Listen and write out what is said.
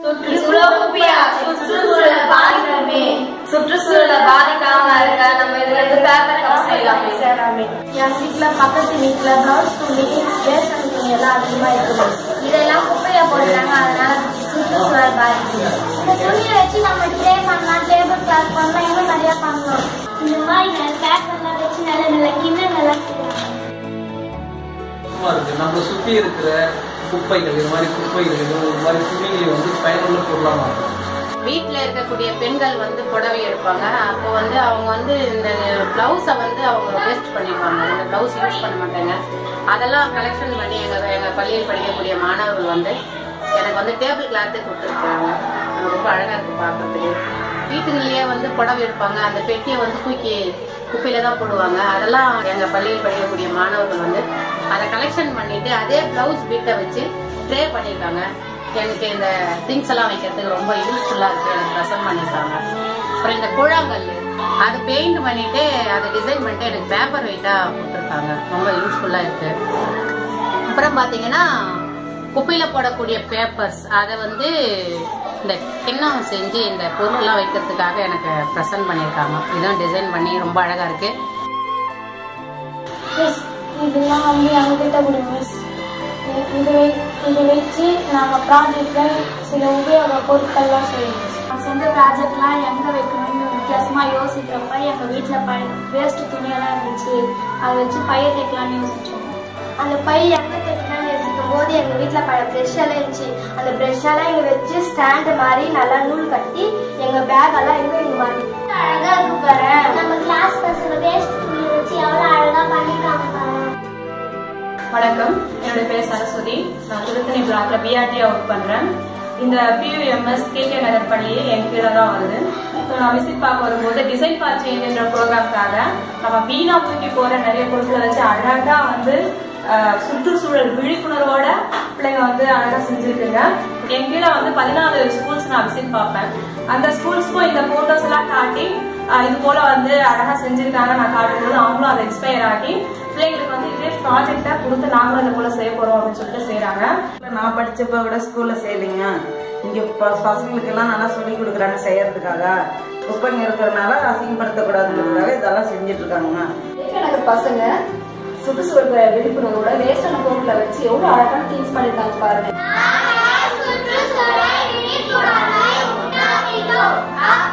சுற்றுச்சூழல் குப்பையா சுற்றுச்சூழலை பாதிக்குமே சுற்றுச்சூழலை பாதிக்காம இருக்க நம்ம இதுல இருந்து பேப்பர் கப் செய்யலாமே சேராமே என் வீட்ல பக்கத்து வீட்ல பிளவுஸ் துணி ரேஷன் துணி எல்லாம் அதிகமா இருக்குது இதெல்லாம் குப்பையா போடுறாங்க அதனால சுற்றுச்சூழல் பாதிக்குது இந்த துணியை வச்சு நம்ம ட்ரே பண்ணலாம் டேபிள் கிளாத் பண்ணலாம் இன்னும் நிறைய பண்ணலாம் இந்த மாதிரி பேப்பர்லாம் வச்சு நல்ல நல்ல கிண்ணங்கள்லாம் செய்யலாம் சும்மா இருக்கு நம்மளை சுத்தி இருக்கிற குப்பைகள் இது மாதிரி குப்பைகள் இது மாதிரி துணிகளை வந்து பயனுள்ள பொருளாக மாற்றும் வீட்டில் இருக்கக்கூடிய பெண்கள் வந்து புடவை எடுப்பாங்க அப்போ வந்து அவங்க வந்து இந்த பிளவுஸை வந்து அவங்க வேஸ்ட் பண்ணிடுவாங்க இந்த பிளவுஸ் யூஸ் பண்ண மாட்டாங்க அதெல்லாம் கலெக்ஷன் பண்ணி எங்கள் எங்கள் பள்ளியில் படிக்கக்கூடிய மாணவர்கள் வந்து எனக்கு வந்து டேபிள் கிளாத்து கொடுத்துருக்காங்க ரொம்ப அழகாக இருக்கு பார்க்கறதுக்கு வீட்டுக்குள்ளேயே வந்து புடவை எடுப்பாங்க அந்த பெட்டியை வந்து தூக்கி குப்பையில தான் போடுவாங்க அதெல்லாம் எங்கள் பள்ளியில் படிக்கக்கூடிய மாணவர்கள் வந்து அதை கலெக்ஷன் பண்ணிட்டு அதே பிளவுஸ் பீட்டை வச்சு ட்ரே பண்ணியிருக்காங்க எனக்கு இந்த திங்ஸ் எல்லாம் வைக்கிறதுக்கு ரொம்ப யூஸ்ஃபுல்லா இருக்கு எனக்கு ப்ரெசென்ட் பண்ணிருக்காங்க அப்புறம் இந்த கூழாங்கல் அது பெயிண்ட் பண்ணிட்டு அதை டிசைன் பண்ணிட்டு எனக்கு பேப்பர் வெயிட்டா கொடுத்துருக்காங்க ரொம்ப யூஸ்ஃபுல்லா இருக்கு அப்புறம் பாத்தீங்கன்னா குப்பையில போடக்கூடிய பேப்பர்ஸ் அதை வந்து இந்த கிண்ணம் செஞ்சு இந்த பொருள்லாம் வைக்கிறதுக்காக எனக்கு ப்ரெசென்ட் பண்ணியிருக்காங்க இதுதான் டிசைன் பண்ணி ரொம்ப அழகா இருக்கு மிஸ் இதெல்லாம் வந்து எங்ககிட்ட கொடுங்க மிஸ் இது வை- இது வச்சு நாங்கள் ப்ராஜெக்டில் சில உபயோக பொருட்கள்லாம் செய்வோம் மிஸ் நான் செஞ்ச ப்ராஜெக்ட்லாம் எங்கே வைக்கணும்னு வித்தியாசமாக யோசிக்கிறப்ப எங்கள் வீட்டில் பை வேஸ்ட் துணியெல்லாம் இருந்துச்சு அதை வச்சு பைய தைக்கலாம்னு யோசிச்சோம் அந்த பை எங்கே தைக்கலாம்னு யோசிக்கும் போது எங்கள் வீட்டில் பழைய ப்ரெஷ் எல்லாம் இருந்துச்சு அந்த ப்ரெஷ் எல்லாம் இங்கே வச்சு ஸ்டாண்டு மாதிரி நல்லா நூல் கட்டி எங்கள் பேக் எல்லாம் இங்கே இங்கே மாட்டி அழகாக இருக்கு பாரு நம்ம கிளாஸ் பசங்க வேஸ்ட் துணி வச்சு எவ்வளோ அழகாக பண்ணிருக்காங்க பாரு வணக்கம் என்னோட பேர் சரஸ்வதி நான் திருத்தணி பிளாக்ல பிஆர்டியா ஒர்க் பண்றேன் இந்த பியூஎம்எஸ் கேகே நகர் பள்ளி என் கீழே தான் வருது ஸோ நான் விசிட் பார்க்க வரும்போது டிசைன் ஃபார் சேஞ்சுன்ற ப்ரோக்ராம்க்காக நம்ம வீணா தூக்கி போற நிறைய பொருட்களை வச்சு அழகா வந்து அஹ், சுற்றுச்சூழல் விழிப்புணர்வோட பிள்ளைங்க வந்து அழகா செஞ்சிருக்குங்க என் கீழே வந்து பதினாலு ஸ்கூல்ஸ் நான் விசிட் பார்ப்பேன் அந்த ஸ்கூல்ஸ்க்கும் இந்த போட்டோஸ் எல்லாம் காட்டி அஹ், இது போல வந்து அழகா செஞ்சிருக்காங்க நான் காட்டும்போது அவங்களும் அதை இன்ஸ்பயர் ஆகி பிள்ளைங்களுக்கு வந்து இதே ப்ராஜெக்டா கொடுத்து நாங்களும் இது போல செய்ய போறோம் அப்படின்னு சொல்லிட்டு செய்யறாங்க நான் படிச்சப்ப விட ஸ்கூல்ல செய்யலைங்க இங்க ப- பசங்களுக்கு எல்லாம் நல்லா சொல்லி கொடுக்குறாங்க செய்யறதுக்காக குப்பைங்க இருக்கிறதுனால அசிங்கப்படுத்தக்கூடாதுன்றதுக்காக இதெல்லாம் செஞ்சுட்டு இருக்காங்க நகர் பசங்க சுற்றுச்சூழல் விழிப்புணர்வோட வேஸ்டான பொருட்களை வச்சு எவ்வளவு அழகான திங்ஸ் பண்ணிருக்காங்க பாருங்க சுற்றுச்சூழல் விழிப்புணர்வை உண்டாக்கினோம். அப்ப